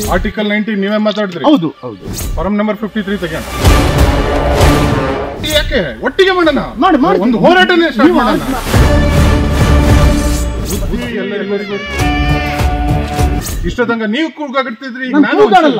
Article nineteen ನೀವೇ ಮಾತಾಡಿದ್ರಿ ಹೌದು ಹೌದು ಫಾರಂ ನಂಬರ್ ಫಿಫ್ಟಿ ತ್ರೀ ತೆಗೋಣ ಯಾಕೆ ಒಟ್ಟಿಗೆ ಮಾಡೋಣ ಮಾಡಿ ಮಾಡಿ ಒಂದು ಹೋರಾಟನೇ ಸ್ಟಾರ್ಟ್ ನೀವು ಮಾಡೋಣ ಆಯ್ತು. ಬುದ್ಧಿ ಎಲ್ಲರಿಗೂ ಇಷ್ಟದಂಗ ನೀವು ಕೂಗಾಡ್ತಿದ್ರಿ ಈಗ ನಾನು ನಾನು ಕೂಗಾಡಲ್ಲ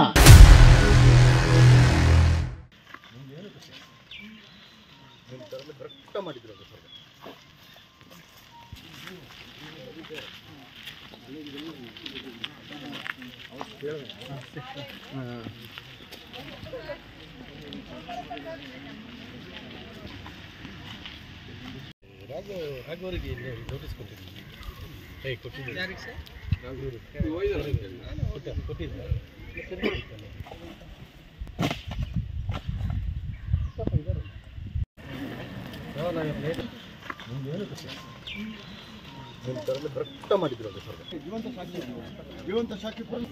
ಜೀವಂತ ಸಾಕ್ಷಿ ಪುರ-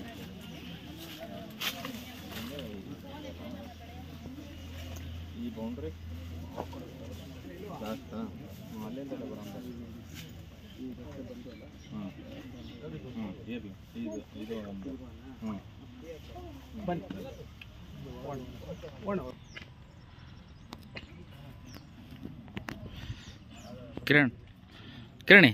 ಕಿರಣ್ ಕಿರಣಿ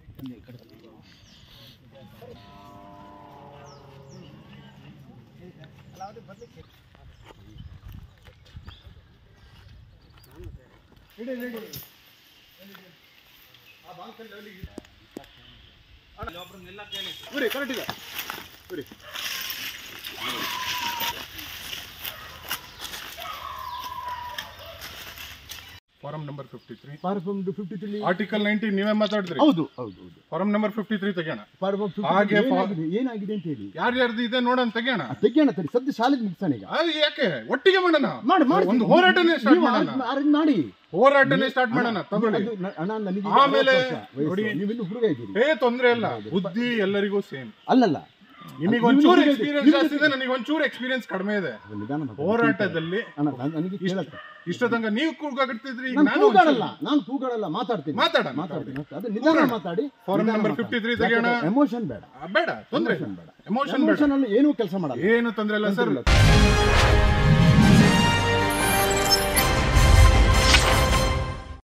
ಇವ್ರಿ ಕರೆಕ್ಟ್ ಇದೆ ಇವ್ರಿ ಫಾರಂ ನಂಬರ್ ಫಿಫ್ಟಿ ತ್ರೀ ಪಾರ್ಫಮ್ ಫಿಫ್ಟಿ ತ್ರೀ ಆರ್ಟಿಕಲ್ ನೈನ್ಟೀನ್ ನೀವೇ ಮಾತಾಡಿದ್ರಿ ಹೌದು ಹೌದು ಹೌದು ಫಾರಂ ನಂಬರ್ ಫಿಫ್ಟಿ ತ್ರೀ ತೆಗೋಣ ಪಾರ್ಫಮ್ ಹಾಗೆ ಫಾ- ಏನಾಗಿದೆ ಏನಾಗಿದೆ ಅಂತ ಹೇಳಿ ಯಾರ್ಯಾರ್ದು ಇದೆ ನೋಡೋಣ ತೆಗೋಣ ಆ, ತೆಗಿಯೋಣ ತಡಿ ಸದ್ಯ ಶಾಲೆಗೆ ಮುಗಿಸೋಣ ಈಗ ಅದು ಯಾಕೆ ಒಟ್ಟಿಗೆ ಮಾಡೋಣ ಮಾಡಿ ಮಾಡಿ ಒಂದು ಹೋರಾಟನೇ ಸ್ಟಾರ್ಟ್ ನೀವು ಮಾಡೋಣ ಆರ್ಡರ್- ಆರ್ಡರ್ ಮಾಡಿ ಹೋರಾಟನೇ ಸ್ಟಾರ್ಟ್ ಮಾಡೋಣ ತಗೊಳ್ಳಿ ಅದು ನ- ಅಣ್ಣ ನನಗೆ ಆಮೇಲೆ ವಯಸ್ಸು. ನೋಡಿ. ನೀವಿನ್ನು ಹುಡುಗ ಇದ್ದೀರಿ ಏ ತೊಂದ್ರೆ ಇಲ್ಲ ಬುದ್ಧಿ ಎಲ್ಲರಿಗೂ ಸೇಮ್ ಅಲ್ಲಲ್ಲ ನಿಮಗೆ ನೀವು ಒಂಚೂರು ಹುಡುಗ ಎಕ್ಸ್ಪೀರಿಯನ್ಸ್ ಇದ್ದೀರಿ. ಜಾಸ್ತಿ ಇದೆ ನನಗೆ ಒಂಚೂರು ಎಕ್ಸ್ಪೀರಿಯನ್ಸ್ ಕಡಿಮೆ ಇದೆ ಅದು ನಿಧಾನ ಮಾತಾಡಿ. ಹೋರಾಟದಲ್ಲಿ ಅಣ್ಣ ನಾನ್- ನನಗೆ ಕೇಳತ್ತೆ ಇಷ್ಟದಂಗ ನೀವು ಕೂಗಾಡ್ತಿದ್ರಿ ಈಗ ನಾನು ನಾನು ಕೂಗಾಡಲ್ಲ ನಾನು ಕೂಗಾಡಲ್ಲ ಮಾತಾಡ್ತೀನಿ ಮಾತಾಡ ಮಾತಾಡ್ತೀನಿ ಅದು ನಿಧಾನ ಮಾತಾಡಿ ಫಾರಂ ನಂಬರ್ ಫಿಫ್ಟಿ ತ್ರೀ ತೆಗೋಣ ಎಮೋಷನ್ ಬೇಡ ಬೇಡ ತೊಂದ್ರೆ ಎಮೋಷನ್ ಬೇಡ ಎಮೋಷನ್ ಬೇಡ ಎಮೋಷನ್ ಅಲ್ಲಿ ಏನೂ ಕೆಲಸ ಮಾಡಲ್ಲ ಏನು ತೊಂದ್ರೆ ಇಲ್ಲ ಸರ್ ತೊಂದ್ರೆ ಇಲ್ಲ.